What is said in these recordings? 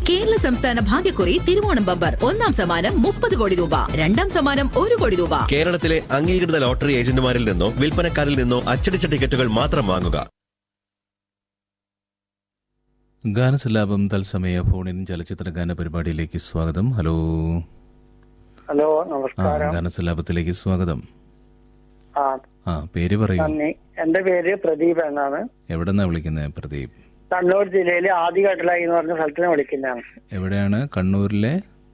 കേരള സംസ്ഥാന ഭാഗ്യക്കുറി തിരുവോണം ബമ്പർ ഒന്നാം സമ്മാനം മുപ്പത് കോടി രൂപ രണ്ടാം സമ്മാനം ഒരു കോടി രൂപ കേരളത്തിലെ അംഗീകൃത ലോട്ടറി ഏജന്റുമാരിൽ നിന്നോ വിൽപ്പനക്കാരിൽ നിന്നോ അച്ചടിച്ച ടിക്കറ്റുകൾ മാത്രം വാങ്ങുക ഗാനസല്ലാപം തത്സമയ ഫോണിൻ ചലച്ചിത്ര ഗാന പരിപാടിയിലേക്ക് സ്വാഗതം ഹലോ ഹലോ ആ നമസ്കാരം ഗാനസല്ലാപത്തിലേക്ക് സ്വാഗതം ആ ആ പേര് പറയൂ നന്ദി എന്റെ പേര് പ്രദീപ് എന്നാണ് എവിടെന്നാ വിളിക്കുന്നത് പ്രദീപ് കണ്ണൂർ ജില്ലയിലെ ആദികടലായി എന്ന് പറഞ്ഞ സ്ഥലത്ത് നിന്ന് വിളിക്കുന്നതാണ് എവിടെയാണ് കണ്ണൂരിലെ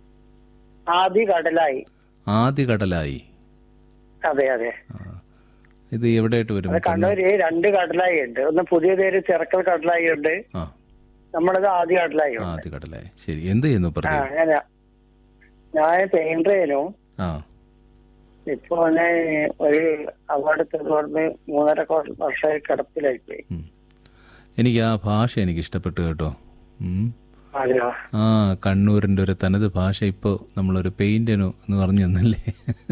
ആദി കടലായി ആദ്യ കടലായി അതെ അതെ ആ. ഇത് എവിടെയായിട്ട് വരും അത് കണ്ണൂര് രണ്ട് കടലായി ഉണ്ട് ഒന്ന് പുതിയ പേര് ചിറക്കൽ കടലായി ഉണ്ട് ആ നമ്മളത് ആദി കടലായി ഉണ്ട് ആദ്യ കടലായി ശരി എന്ത് ചെയ്യുന്നു ആ പ്രദീപ് അങ്ങനെ ഞാൻ പെയിന്ററേനും ആ ഇപ്പൊ ഞാൻ ഒരു അവാർഡ് തുടർന്ന് മൂന്നര കോ- വർഷമായി കിടപ്പിലായി പോയി ഉം. എനിക്ക് ആ ഭാഷ എനിക്ക് ഇഷ്ടപ്പെട്ടു കേട്ടോ ഉം. അതെയോ ആ കണ്ണൂരിന്റെ ഒരു തനത് ഭാഷ ഇപ്പോൾ നമ്മളൊരു പെയിന്റനു എന്ന് പറഞ്ഞു തന്നല്ലേ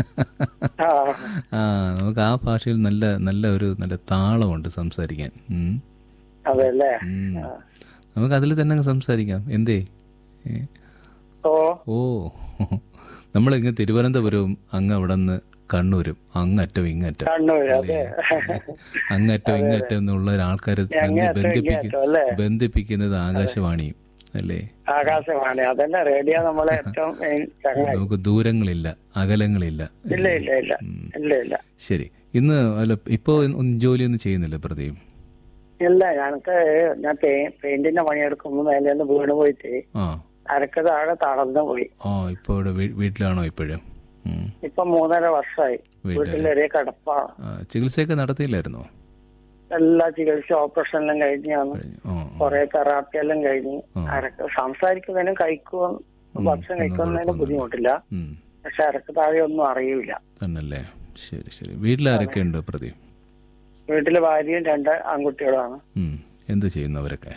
ആ ആ നമുക്ക് ആ ഭാഷയിൽ നല്ല നല്ല ഒരു നല്ല താളമുണ്ട് സംസാരിക്കാൻ ഉം. അതെ അല്ലേ ഉം. നമുക്ക് അതിൽ തന്നെ അങ്ങ് സംസാരിക്കാം എന്തേ ഏ? ഓ ഓ നമ്മളിങ്ങ് തിരുവനന്തപുരവും അങ്ങ് അവിടെ നിന്ന് കണ്ണൂരും അങ്ങറ്റം ഇങ്ങറ്റം കണ്ണൂർ അതെ അങ്ങറ്റം ഇങ്ങറ്റം എന്നുള്ള ആൾക്കാരെ അങ്ങേയറ്റം ബന്ധിപ്പിക്കും ഇങ്ങേയറ്റം അല്ലേ? ബന്ധിപ്പിക്കുന്നത് ആകാശവാണിയും അല്ലേ ആകാശവാണി അതന്നെ റേഡിയോ നമ്മളെ ഏറ്റവും മെയിൻ ചങ്ങായി നമുക്ക് ദൂരങ്ങളില്ല അകലങ്ങളില്ല ഇല്ല ഇല്ല ഇല്ല ഇല്ല ഇല്ല ശരി ഇന്ന് അല്ല ഇപ്പോ ഒന്നും ജോലിയൊന്നും ചെയ്യുന്നില്ല പ്രദീപ് ഇല്ല ഞങ്ങക്ക് ഞാൻ പെ- പെയിന്റിന്റെ പണിയെടുക്കുമ്പോ മേലെ നിന്ന് വീണ് പോയിട്ട് ആ അരക്ക് താഴെ തളർന്നു പോയി ആ ഇപ്പൊ ഇവിടെ വീ- വീട്ടിലാണോ ഇപ്പോഴും ഉം. ഇപ്പൊ മൂന്നര വർഷമായി വീട്ടില്. വീട്ടിലൊരേ കിടപ്പാണ് ആ, ചികിത്സയൊക്കെ നടത്തിയില്ലായിരുന്നോ എല്ലാ ചികിത്സ ഓപ്പറേഷനെല്ലാം കഴിഞ്ഞാണ് കഴിഞ്ഞു ആ ആ. കൊറേ തെറാപ്പി എല്ലാം കഴിഞ്ഞ് ആ. അരക്ക് സംസാരിക്കുന്നതിനും കഴിക്കുവാൻ ഭക്ഷണം കഴിക്കുന്നതിനും ബുദ്ധിമുട്ടില്ല ഉം. പക്ഷെ അരക്ക് താഴെ ഒന്നും അറിയില്ല തന്നല്ലേ ശരി ശരി വീട്ടിലാരൊക്കെ ഉണ്ട് പ്രദീപ് വീട്ടില് ഭാര്യയും രണ്ട് ആൺകുട്ടികളാണ് ഉം. എന്ത് ചെയ്യുന്നു അവരൊക്കെ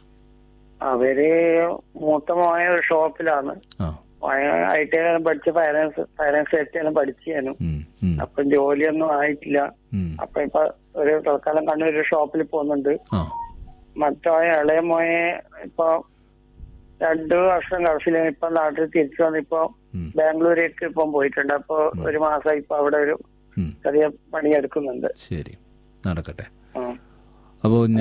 അവര് മൂത്ത മോയ ഒരു ഷോപ്പിലാണ് ആ ഐ ടി എല്ലാം പഠിച്ച് ഫൈനാൻസ് ഫൈനാൻസ് സേഫ്റ്റി എല്ലാം പഠിച്ചാനും ഉം. ഉം. അപ്പൊ ജോലിയൊന്നും ആയിട്ടില്ല ഉം. അപ്പൊ ഇപ്പൊ ഒരു തൽക്കാലം കണ്ണൂർ ഒരു ഷോപ്പിൽ പോകുന്നുണ്ട് ആ മറ്റോ ഇളയ മോയെ ഇപ്പൊ രണ്ടു വർഷം ഗൾഫിലാണ് ഇപ്പൊ നാട്ടിൽ തിരിച്ചു വന്നിപ്പോ ഉം. ബാംഗ്ലൂരേക്ക് ഇപ്പം പോയിട്ടുണ്ട് അപ്പൊ ഒരു മാസം ഇപ്പൊ അവിടെ ഒരു ഉം. ചെറിയ പണിയെടുക്കുന്നുണ്ട് ശരി നടക്കട്ടെ ഉം. അപ്പോൾ